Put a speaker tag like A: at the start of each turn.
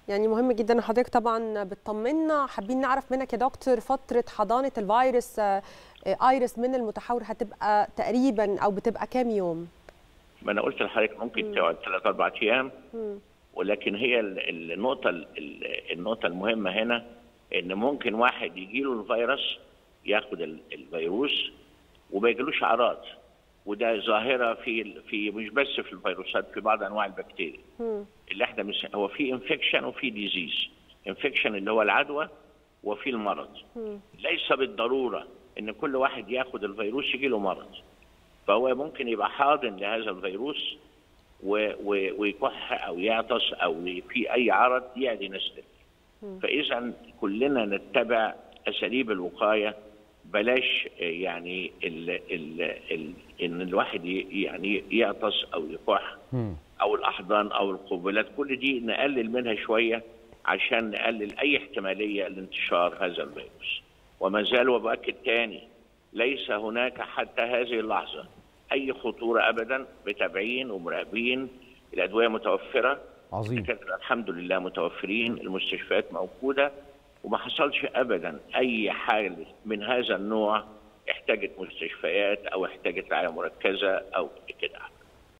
A: يعني مهم جدا ان حضرتك طبعا بتطمنا حابين نعرف منك يا دكتور فتره حضانه الفيروس ايرس من المتحور هتبقى تقريبا او بتبقى كام يوم؟
B: ما انا قلت لحضرتك ممكن تقعد ثلاث اربع ايام ولكن هي النقطه النقطه المهمه هنا ان ممكن واحد يجي له الفيروس ياخد الفيروس وما يجيلوش اعراض وده ظاهره في في مش بس في الفيروسات في بعض انواع البكتيريا اللي احنا مش هو في انفكشن وفي ديزيز انفكشن اللي هو العدوى وفي المرض ليس بالضروره ان كل واحد ياخد الفيروس يجي له مرض فهو ممكن يبقى حاضن لهذا الفيروس ويكح او يعطس او في اي عرض يعدي ناس فاذا كلنا نتبع اساليب الوقايه بلاش يعني ال ال ال ان الواحد يعني يعطس او يكح او الاحضان او القبلات كل دي نقلل منها شويه عشان نقلل اي احتماليه لانتشار هذا الفيروس وما زال وباكد تاني ليس هناك حتى هذه اللحظه اي خطوره ابدا متابعين ومراقبين الادويه متوفره
C: عظيم
B: الحمد لله متوفرين المستشفيات موجوده وما حصلش ابدا اي حال من هذا النوع احتاجت مستشفيات او احتاجت رعايه مركزه او كده